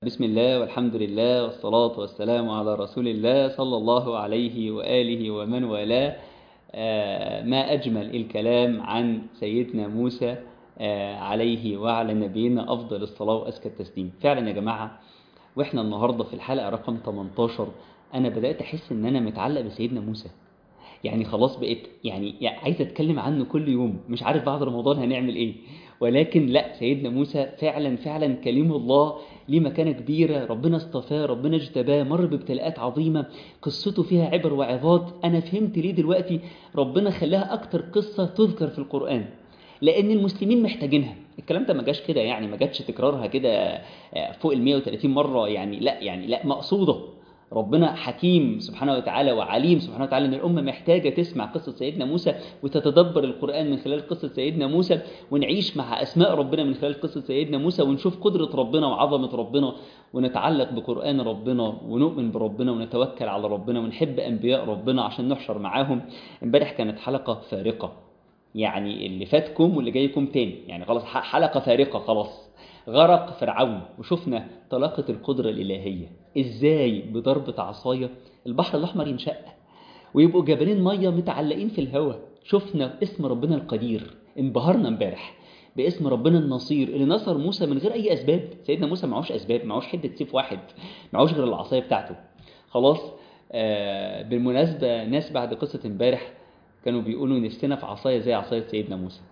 بسم الله والحمد لله والصلاة والسلام على رسول الله صلى الله عليه وآله ومن والاه آه، ما أجمل الكلام عن سيدنا موسى آه، عليه وعلى نبينا أفضل الصلاة وأزكى التسليم فعلا يا جماعة وإحنا النهاردة في الحلقة رقم 18 أنا بدأت أحس إن أنا متعلق بسيدنا موسى يعني خلاص بقيت يعني يعني عايز اتكلم عنه كل يوم مش عارف بعد رمضان هنعمل ايه ولكن لا سيدنا موسى فعلا فعلا كليم الله ليه مكانة كبيرة ربنا اصطفاه ربنا اجتباه مر بابتلاءات عظيمة قصته فيها عبر وعظات انا فهمت ليه دلوقتي ربنا خلاها اكتر قصة تذكر في القرآن لان المسلمين محتاجينها الكلام ده ما جاش كده يعني ما جاتش تكرارها كده فوق ال 130 مرة يعني لا يعني لا مقصودة ربنا حكيم سبحانه وتعالى وعليم سبحانه وتعالى ان الامه محتاجه تسمع قصه سيدنا موسى وتتدبر القران من خلال قصه سيدنا موسى ونعيش مع اسماء ربنا من خلال قصه سيدنا موسى ونشوف قدره ربنا وعظمه ربنا ونتعلق بقران ربنا ونؤمن بربنا ونتوكل على ربنا ونحب انبياء ربنا عشان نحشر معاهم امبارح كانت حلقه فارقه يعني اللي فاتكم واللي جايكم تاني يعني خلاص حلقه فارقه خلاص غرق فرعون وشفنا طلاقة القدرة الإلهية إزاي بضربة عصاية البحر الأحمر ينشق ويبقوا جبلين مية متعلقين في الهواء شفنا اسم ربنا القدير انبهرنا امبارح باسم ربنا النصير اللي نصر موسى من غير أي أسباب سيدنا موسى معهوش أسباب معهوش حدة سيف واحد معهوش غير العصاية بتاعته خلاص آه بالمناسبة ناس بعد قصة امبارح كانوا بيقولوا نفسنا في عصاية زي عصاية سيدنا موسى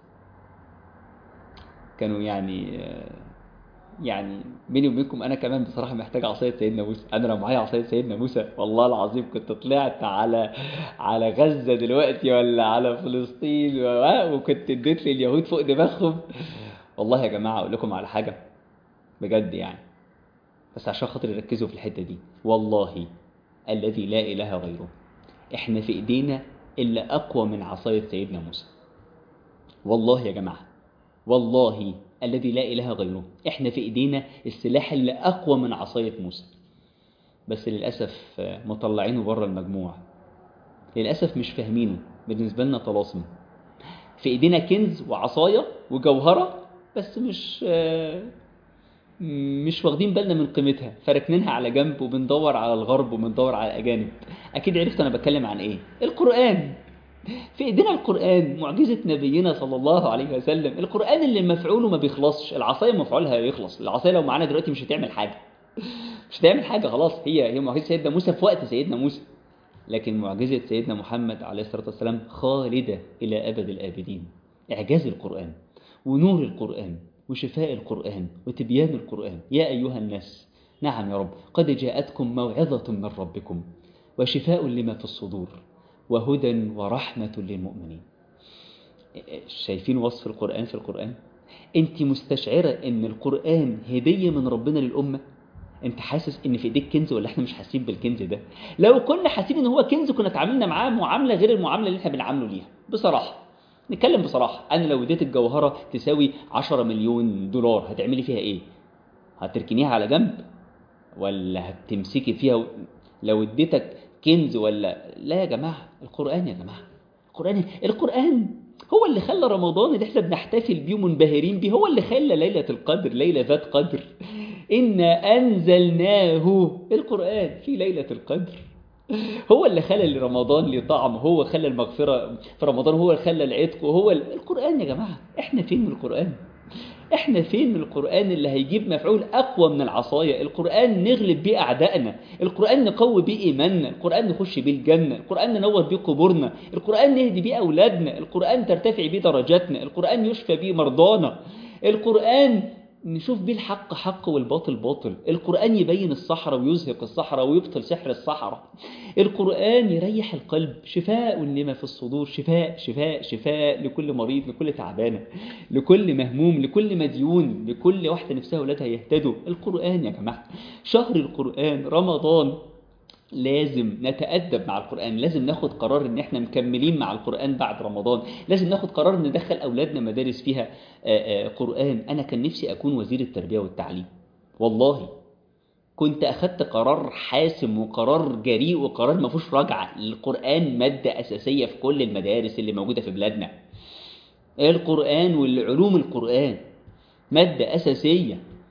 كانوا يعني آه يعني بيني وبينكم انا كمان بصراحه محتاج عصايه سيدنا موسى انا لو معايا عصايه سيدنا موسى والله العظيم كنت طلعت على على غزه دلوقتي ولا على فلسطين وكنت اديت لليهود فوق دماغهم والله يا جماعه اقول لكم على حاجه بجد يعني بس عشان خاطر ركزوا في الحته دي والله الذي لا اله غيره احنا في ايدينا الا اقوى من عصايه سيدنا موسى والله يا جماعه والله الذي لا إله غيره إحنا في إيدينا السلاح اللي أقوى من عصاية موسى بس للأسف مطلعينه بره المجموع للأسف مش فاهمينه بالنسبة لنا طلاسم في إيدينا كنز وعصاية وجوهرة بس مش مش واخدين بالنا من قيمتها فركنينها على جنب وبندور على الغرب وبندور على الأجانب أكيد عرفت أنا بتكلم عن إيه القرآن في ايدينا القرآن معجزة نبينا صلى الله عليه وسلم القرآن اللي مفعوله ما بيخلصش العصاية مفعولها يخلص العصاية لو معانا دلوقتي مش هتعمل حاجة مش هتعمل حاجة خلاص هي هي معجزة سيدنا موسى في وقت سيدنا موسى لكن معجزة سيدنا محمد عليه الصلاة والسلام خالدة إلى أبد الآبدين إعجاز القرآن ونور القرآن وشفاء القرآن وتبيان القرآن يا أيها الناس نعم يا رب قد جاءتكم موعظة من ربكم وشفاء لما في الصدور وهدى ورحمة للمؤمنين شايفين وصف القرآن في القرآن انت مستشعرة ان القرآن هدية من ربنا للأمة انت حاسس ان في ايديك كنز ولا احنا مش حاسين بالكنز ده لو كنا حاسين ان هو كنز كنا اتعاملنا معاه معاملة غير المعاملة اللي احنا بنعامله ليها بصراحة نتكلم بصراحة انا لو اديت الجوهرة تساوي 10 مليون دولار هتعملي فيها ايه هتركنيها على جنب ولا هتمسكي فيها لو اديتك كنز ولا لا يا جماعة القرآن يا جماعة القرآن القرآن هو اللي خلى رمضان اللي احنا بنحتفل بيه ومنبهرين بيه هو اللي خلى ليلة القدر ليلة ذات قدر إنا أنزلناه القرآن في ليلة القدر هو اللي خلى رمضان ليه طعم هو خلى المغفرة في رمضان هو اللي خلى العتق وهو القرآن يا جماعة احنا فين من القرآن احنا فين من القرآن اللي هيجيب مفعول أقوى من العصاية القرآن نغلب بيه أعدائنا القرآن نقوي بيه إيماننا القرآن نخش بيه الجنة القرآن ننور بيه قبورنا القرآن نهدي بيه أولادنا القرآن ترتفع بيه درجاتنا القرآن يشفى بيه مرضانا القرآن نشوف بيه الحق حق والباطل باطل القرآن يبين الصحراء ويزهق الصحراء ويبطل سحر الصحراء القرآن يريح القلب شفاء لما في الصدور شفاء شفاء شفاء لكل مريض لكل تعبانة لكل مهموم لكل مديون لكل واحدة نفسها ولادها يهتدوا القرآن يا جماعة شهر القرآن رمضان لازم نتأدب مع القرآن لازم ناخد قرار ان احنا مكملين مع القرآن بعد رمضان لازم ناخد قرار ان ندخل اولادنا مدارس فيها آآ آآ قرآن انا كان نفسي اكون وزير التربية والتعليم والله كنت اخدت قرار حاسم وقرار جريء وقرار ما فيهوش رجعة القرآن مادة اساسية في كل المدارس اللي موجودة في بلادنا القرآن والعلوم القرآن مادة اساسية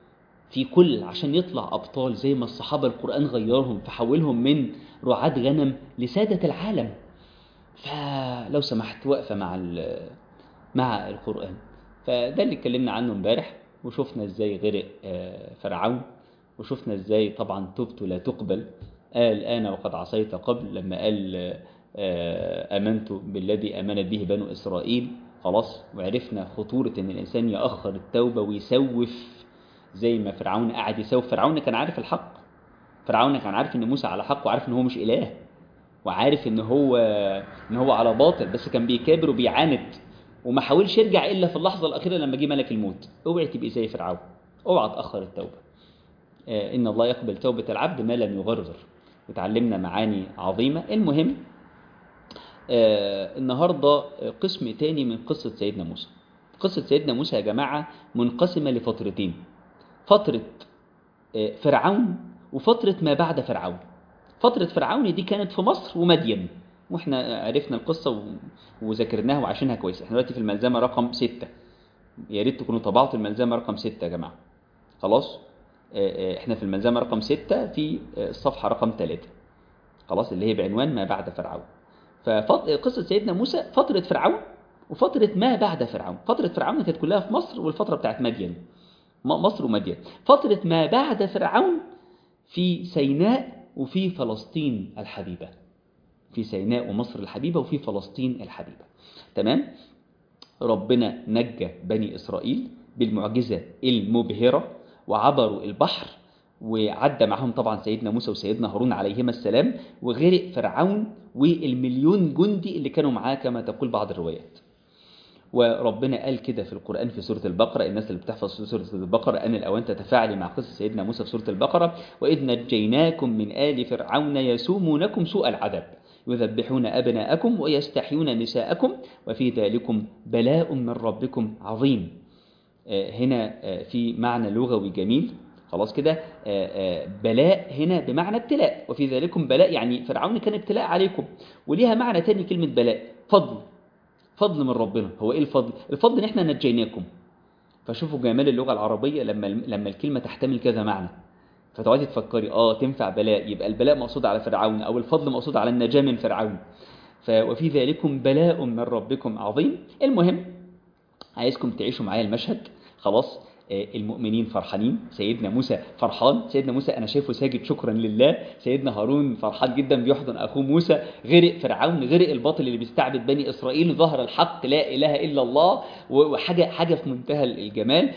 في كل عشان يطلع أبطال زي ما الصحابة القرآن غيرهم فحولهم من رعاة غنم لسادة العالم فلو سمحت وقفة مع مع القرآن فده اللي اتكلمنا عنه امبارح وشفنا ازاي غرق فرعون وشفنا ازاي طبعا تبت لا تقبل قال أنا وقد عصيت قبل لما قال آمنت بالذي آمنت به بنو إسرائيل خلاص وعرفنا خطورة إن الإنسان يأخر التوبة ويسوف زي ما فرعون قاعد يسوف فرعون كان عارف الحق فرعون كان عارف إن موسى على حق وعارف إن هو مش إله وعارف إن هو إن هو على باطل بس كان بيكابر وبيعاند وما حاولش يرجع إلا في اللحظة الأخيرة لما جه ملك الموت اوعي تبقي زي فرعون اوعى تأخر التوبة إن الله يقبل توبة العبد ما لم يغرغر وتعلمنا معاني عظيمة المهم آه النهاردة قسم تاني من قصة سيدنا موسى قصة سيدنا موسى يا جماعة منقسمة لفترتين فترة آه فرعون وفترة ما بعد فرعون فترة فرعون دي كانت في مصر ومدين واحنا عرفنا القصة وذاكرناها وعاشناها كويس احنا دلوقتي في الملزمة رقم ستة يا ريت تكونوا طبعتوا الملزمة رقم ستة يا جماعة خلاص آه احنا في الملزمة رقم ستة في الصفحة رقم ثلاثة خلاص اللي هي بعنوان ما بعد فرعون فقصة سيدنا موسى فترة فرعون وفترة ما بعد فرعون فترة فرعون كانت كلها في مصر والفترة بتاعت مدين مصر ومدين فترة ما بعد فرعون في سيناء وفي فلسطين الحبيبة في سيناء ومصر الحبيبة وفي فلسطين الحبيبة تمام ربنا نجى بني إسرائيل بالمعجزة المبهرة وعبروا البحر وعدى معهم طبعا سيدنا موسى وسيدنا هارون عليهما السلام وغرق فرعون والمليون جندي اللي كانوا معاه كما تقول بعض الروايات وربنا قال كده في القرآن في سورة البقرة الناس اللي بتحفظ سورة البقرة أن الأوان تتفاعلي مع قصة سيدنا موسى في سورة البقرة وإذ نجيناكم من آل فرعون يسومونكم سوء العذاب يذبحون أبناءكم ويستحيون نساءكم وفي ذلكم بلاء من ربكم عظيم هنا في معنى لغوي جميل خلاص كده بلاء هنا بمعنى ابتلاء وفي ذلكم بلاء يعني فرعون كان ابتلاء عليكم وليها معنى تاني كلمة بلاء فضل فضل من ربنا هو ايه الفضل الفضل ان احنا نجيناكم فشوفوا جمال اللغة العربية لما لما الكلمة تحتمل كذا معنى فتقعدي تفكري اه تنفع بلاء يبقى البلاء مقصود على فرعون او الفضل مقصود على النجاة من فرعون وفي ذلكم بلاء من ربكم عظيم المهم عايزكم تعيشوا معايا المشهد خلاص المؤمنين فرحانين سيدنا موسى فرحان سيدنا موسى أنا شايفه ساجد شكرا لله سيدنا هارون فرحان جدا بيحضن أخوه موسى غرق فرعون غرق الباطل اللي بيستعبد بني إسرائيل ظهر الحق لا إله إلا الله وحاجة حاجة في منتهى الجمال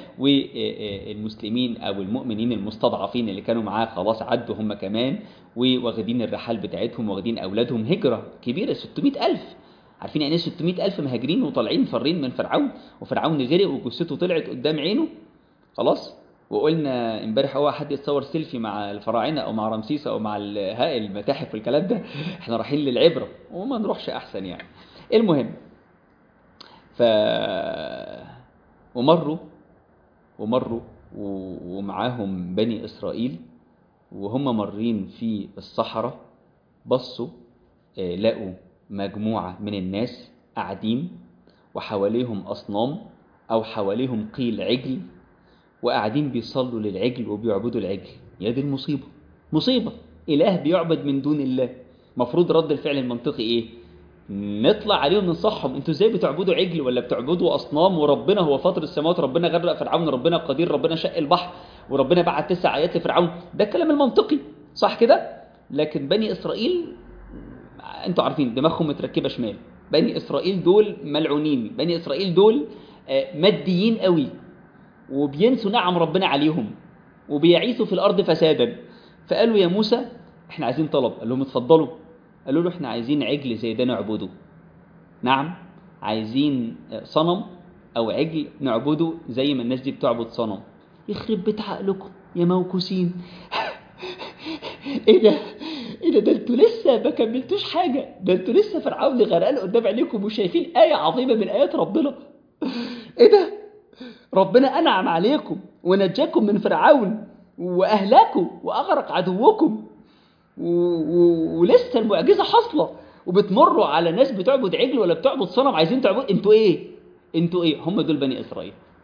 والمسلمين أو المؤمنين المستضعفين اللي كانوا معاه خلاص عدوا هم كمان وواخدين الرحال بتاعتهم واخدين أولادهم هجرة كبيرة 600 ألف عارفين يعني 600 ألف مهاجرين وطالعين فرين من فرعون وفرعون غرق وجثته طلعت قدام عينه خلاص وقلنا امبارح هو حد يتصور سيلفي مع الفراعنه او مع رمسيس او مع المتاحف والكلام ده احنا رايحين للعبره وما نروحش احسن يعني المهم ف ومروا ومروا ومعاهم بني اسرائيل وهم مارين في الصحراء بصوا لقوا مجموعه من الناس قاعدين وحواليهم اصنام او حواليهم قيل عجل وقاعدين بيصلوا للعجل وبيعبدوا العجل يا دي المصيبة مصيبة إله بيعبد من دون الله مفروض رد الفعل المنطقي إيه نطلع عليهم ننصحهم انتوا ازاي بتعبدوا عجل ولا بتعبدوا اصنام وربنا هو فاطر السماوات ربنا غرق فرعون ربنا قدير ربنا شق البحر وربنا بعت تسع ايات لفرعون ده الكلام المنطقي صح كده لكن بني اسرائيل انتوا عارفين دماغهم متركبه شمال بني اسرائيل دول ملعونين بني اسرائيل دول ماديين قوي وبينسوا نعم ربنا عليهم وبيعيثوا في الأرض فسادا فقالوا يا موسى احنا عايزين طلب قال لهم اتفضلوا قالوا له احنا عايزين عجل زي ده نعبده نعم عايزين صنم أو عجل نعبده زي ما الناس دي بتعبد صنم يخرب بيت عقلكم يا موكوسين ايه ده ايه ده ده انتوا لسه ما كملتوش حاجه ده انتوا لسه فرعون غرقان قدام عينيكم وشايفين ايه عظيمه من ايات ربنا ايه ده ربنا أنعم عليكم ونجاكم من فرعون وأهلاكم وأغرق عدوكم و... و... ولسه المعجزة حاصلة وبتمروا على ناس بتعبد عجل ولا بتعبد صنم عايزين تعبد انتوا ايه انتوا ايه هم دول بني اسرائيل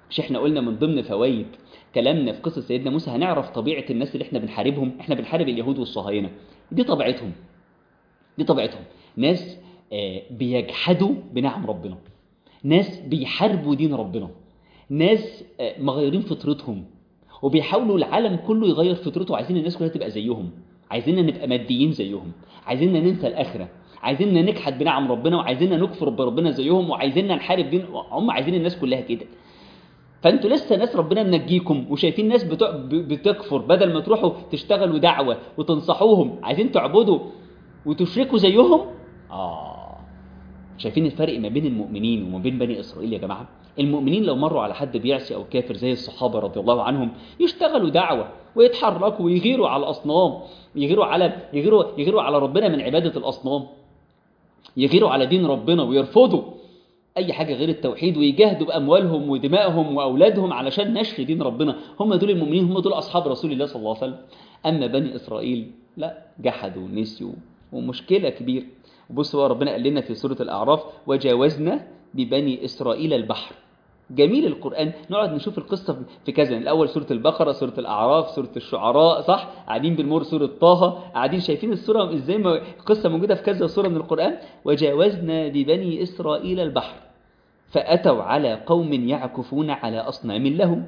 مش احنا قلنا من ضمن فوائد كلامنا في قصة سيدنا موسى هنعرف طبيعة الناس اللي احنا بنحاربهم احنا بنحارب اليهود والصهاينة دي طبيعتهم دي طبيعتهم ناس آه، بيجحدوا بنعم ربنا ناس بيحاربوا دين ربنا ناس آه، مغيرين فطرتهم وبيحاولوا العالم كله يغير فطرته عايزين الناس كلها تبقى زيهم عايزيننا نبقى ماديين زيهم عايزيننا ننسى الآخرة عايزيننا نجحد بنعم ربنا وعايزيننا نكفر بربنا زيهم وعايزيننا نحارب دين هم عايزين الناس كلها كده فانتوا لسه ناس ربنا منجيكم وشايفين ناس بتوع ب- بتكفر بدل ما تروحوا تشتغلوا دعوة وتنصحوهم عايزين تعبدوا وتشركوا زيهم اه شايفين الفرق ما بين المؤمنين وما بين بني اسرائيل يا جماعه المؤمنين لو مروا على حد بيعصي او كافر زي الصحابه رضي الله عنهم يشتغلوا دعوه ويتحركوا ويغيروا على الاصنام يغيروا على يغيروا يغيروا على ربنا من عباده الاصنام يغيروا على دين ربنا ويرفضوا اي حاجه غير التوحيد ويجاهدوا باموالهم ودمائهم واولادهم علشان نشر دين ربنا هم دول المؤمنين هم دول اصحاب رسول الله صلى الله عليه وسلم اما بني اسرائيل لا جحدوا ونسيوا ومشكله كبيره وبص بقى ربنا قال لنا في سوره الاعراف وجاوزنا ببني اسرائيل البحر جميل القرآن نقعد نشوف القصة في كذا الأول سورة البقرة سورة الأعراف سورة الشعراء صح قاعدين بالمور سورة طه قاعدين شايفين السورة إزاي ما القصة موجودة في كذا سورة من القرآن وجاوزنا ببني إسرائيل البحر فأتوا على قوم يعكفون على أصنام لهم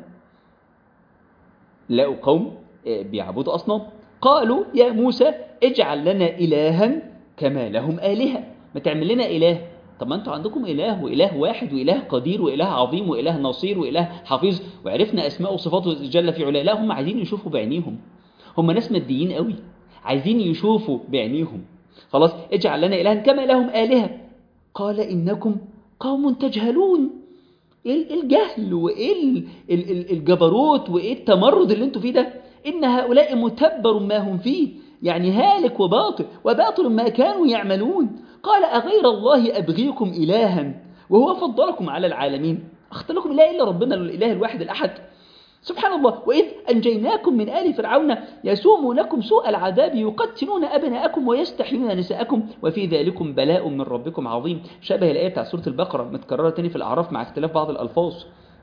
لقوا قوم آه، بيعبدوا أصنام قالوا يا موسى اجعل لنا إلها كما لهم آلهة ما تعمل لنا إله طب ما انتوا عندكم إله وإله واحد وإله قدير وإله عظيم وإله نصير وإله حفيظ وعرفنا أسماء وصفاته جل في علاه لا هم عايزين يشوفوا بعينيهم هم ناس ماديين قوي عايزين يشوفوا بعينيهم خلاص اجعل لنا إلها كما لهم آلهة قال إنكم قوم تجهلون ايه الجهل وايه ال- ال- ال- الجبروت وايه التمرد اللي انتوا فيه ده ان هؤلاء متبر ما هم فيه يعني هالك وباطل وباطل ما كانوا يعملون قال أغير الله أبغيكم إلها وهو فضلكم على العالمين أختار لكم إله إلا ربنا الإله الواحد الأحد سبحان الله وإذ أنجيناكم من آل فرعون يسومونكم سوء العذاب يقتلون أبناءكم ويستحيون نساءكم وفي ذلكم بلاء من ربكم عظيم شبه الآية بتاع سورة البقرة متكررة تاني في الأعراف مع اختلاف بعض الألفاظ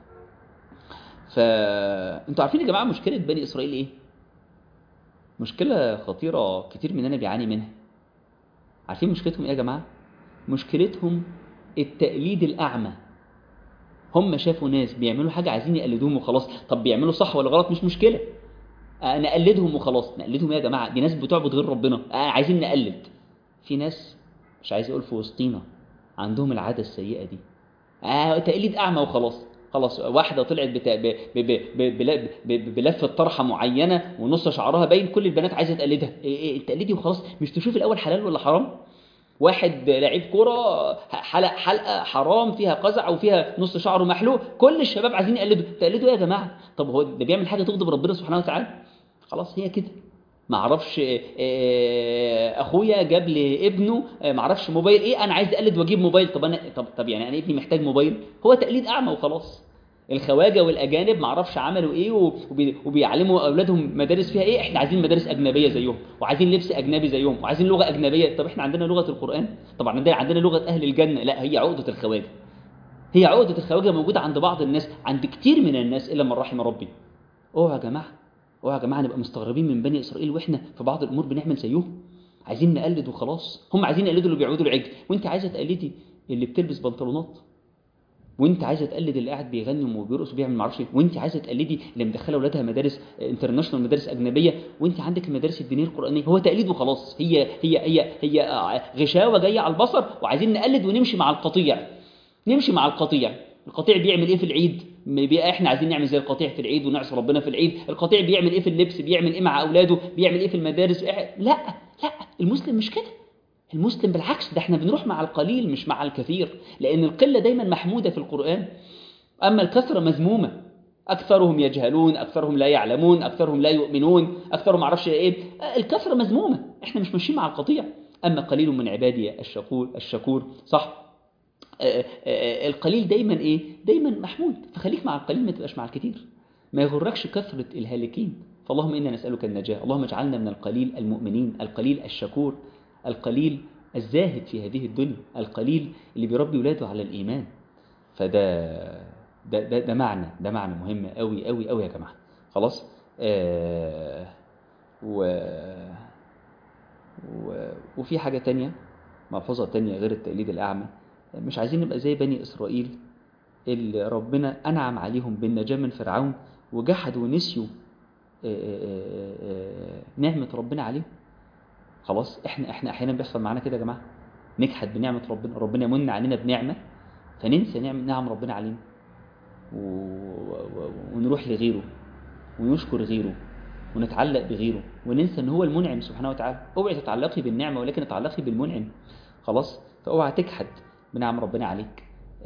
فأنتوا عارفين يا جماعة مشكلة بني إسرائيل إيه؟ مشكلة خطيرة كتير مننا بيعاني منها عارفين مشكلتهم إيه يا جماعة؟ مشكلتهم التقليد الأعمى هم شافوا ناس بيعملوا حاجة عايزين يقلدوهم وخلاص طب بيعملوا صح ولا غلط مش مشكلة آه نقلدهم وخلاص نقلدهم إيه يا جماعة دي ناس بتعبد غير ربنا آه عايزين نقلد في ناس مش عايز اقول في وسطينا عندهم العادة السيئة دي آه تقليد أعمى وخلاص خلاص واحدة طلعت بتا... ب... ب... ب... ب... بل- ب... بلفة طرحة معينة ونص شعرها باين كل البنات عايزة تقلدها إيه إيه تقلدي وخلاص مش تشوف الأول حلال ولا حرام واحد لعيب كرة حلق حلقة حرام فيها قزع وفيها نص شعره محلوق كل الشباب عايزين يقلدوا تقلدوا ايه يا جماعة طب هو ده بيعمل حاجة تغضب ربنا سبحانه وتعالى خلاص هي كده ما اعرفش آه، اخويا جاب لي ابنه آه، ما اعرفش موبايل ايه انا عايز اقلد واجيب موبايل طب انا طب طب يعني انا ابني محتاج موبايل هو تقليد اعمى وخلاص الخواجه والاجانب ما اعرفش عملوا ايه وبي- وبيعلموا اولادهم مدارس فيها ايه احنا عايزين مدارس اجنبيه زيهم وعايزين لبس اجنبي زيهم وعايزين لغه اجنبيه طب احنا عندنا لغه القران طبعا عندنا عندنا لغه اهل الجنه لا هي عقده الخواجه هي عقده الخواجه موجوده عند بعض الناس عند كتير من الناس الا من رحم ربي اوعوا يا جماعه اوعوا يا جماعه نبقى مستغربين من بني اسرائيل واحنا في بعض الامور بنعمل زيهم عايزين نقلد وخلاص هم عايزين يقلدوا اللي بيعبدوا العجل وانت عايزه تقلدي اللي بتلبس بنطلونات وانت عايزه تقلد اللي قاعد بيغني وبيرقص وبيعمل معرفش ايه وانت عايزه تقلدي اللي مدخله اولادها مدارس انترناشونال مدارس اجنبيه وانت عندك المدارس الدينيه القرانيه هو تقليد وخلاص هي هي هي هي آه، غشاوه جايه على البصر وعايزين نقلد ونمشي مع القطيع نمشي مع القطيع القطيع بيعمل ايه في العيد م- بي- احنا عايزين نعمل زي القطيع في العيد ونعصي ربنا في العيد القطيع بيعمل ايه في اللبس بيعمل ايه مع اولاده بيعمل ايه في المدارس إح- لا لا المسلم مش كده المسلم بالعكس ده احنا بنروح مع القليل مش مع الكثير لان القله دايما محموده في القران اما الكثره مذمومه اكثرهم يجهلون اكثرهم لا يعلمون اكثرهم لا يؤمنون اكثرهم معرفش ايه الكثره مذمومه احنا مش ماشيين مع القطيع اما قليل من عبادي الشكور الشكور صح آه، آه، القليل دايما ايه دايما محمود فخليك مع القليل ما تبقاش مع الكثير ما يغركش كثرة الهالكين فاللهم إنا نسألك النجاة اللهم اجعلنا من القليل المؤمنين القليل الشكور القليل الزاهد في هذه الدنيا القليل اللي بيربي ولاده على الإيمان فده ده ده ده معنى ده معنى مهم قوي قوي قوي يا جماعه خلاص آه و... و... وفي حاجه تانية ملحوظه تانية غير التقليد الاعمى مش عايزين نبقى زي بني اسرائيل اللي ربنا انعم عليهم بالنجاه من فرعون وجحدوا ونسيوا نعمه ربنا عليهم خلاص احنا احنا احيانا بيحصل معانا كده يا جماعه نجحد بنعمه ربنا ربنا يمن علينا بنعمه فننسى نعم نعم ربنا علينا و... و... ونروح لغيره ونشكر غيره ونتعلق بغيره وننسى ان هو المنعم سبحانه وتعالى اوعي تتعلقي بالنعمه ولكن اتعلقي بالمنعم خلاص فاوعى تجحد بنعم ربنا عليك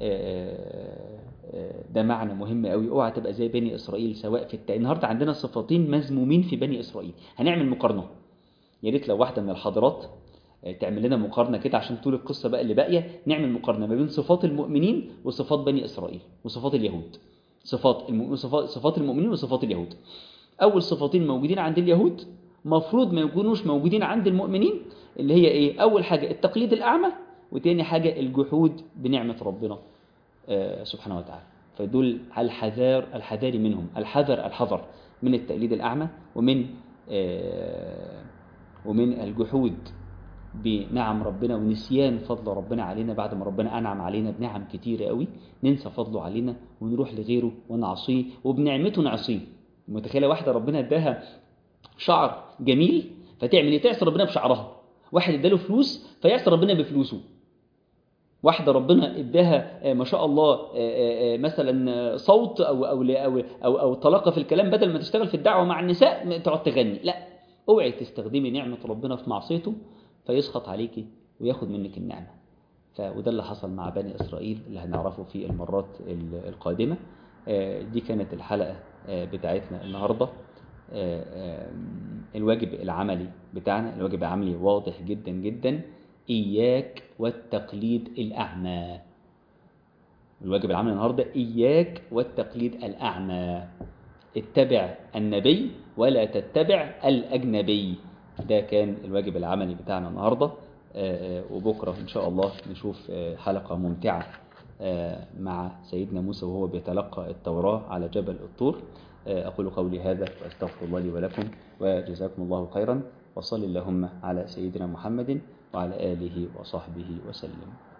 ده معنى مهم قوي اوعى تبقى زي بني اسرائيل سواء في الت... النهارده عندنا صفتين مذمومين في بني اسرائيل هنعمل مقارنه يا ريت لو واحده من الحضرات تعمل لنا مقارنه كده عشان طول القصه بقى اللي باقيه نعمل مقارنه ما بين صفات المؤمنين وصفات بني اسرائيل وصفات اليهود صفات الم... صفات صفات المؤمنين وصفات اليهود اول صفتين موجودين عند اليهود مفروض ما يكونوش موجودين عند المؤمنين اللي هي ايه اول حاجه التقليد الاعمى وتاني حاجه الجحود بنعمه ربنا آه سبحانه وتعالى فدول الحذار الحذار منهم الحذر الحذر من التقليد الاعمى ومن آه ومن الجحود بنعم ربنا ونسيان فضل ربنا علينا بعد ما ربنا أنعم علينا بنعم كتيرة قوي ننسى فضله علينا ونروح لغيره ونعصيه وبنعمته نعصيه متخيلة واحدة ربنا اداها شعر جميل فتعمل ايه تعصي ربنا بشعرها واحد اداله فلوس فيعصي ربنا بفلوسه واحدة ربنا اداها ما شاء الله مثلا صوت أو أو أو أو, أو طلاقة في الكلام بدل ما تشتغل في الدعوة مع النساء تقعد تغني لا اوعي تستخدمي نعمة ربنا في معصيته فيسخط عليك وياخد منك النعمة وده اللي حصل مع بني إسرائيل اللي هنعرفه في المرات القادمة دي كانت الحلقة بتاعتنا النهاردة الواجب العملي بتاعنا الواجب العملي واضح جدا جدا إياك والتقليد الأعمى الواجب العملي النهاردة إياك والتقليد الأعمى اتبع النبي ولا تتبع الأجنبي ده كان الواجب العملي بتاعنا النهاردة وبكرة إن شاء الله نشوف حلقة ممتعة مع سيدنا موسى وهو بيتلقى التوراة على جبل الطور أقول قولي هذا وأستغفر الله لي ولكم وجزاكم الله خيرا وصل اللهم على سيدنا محمد وعلى آله وصحبه وسلم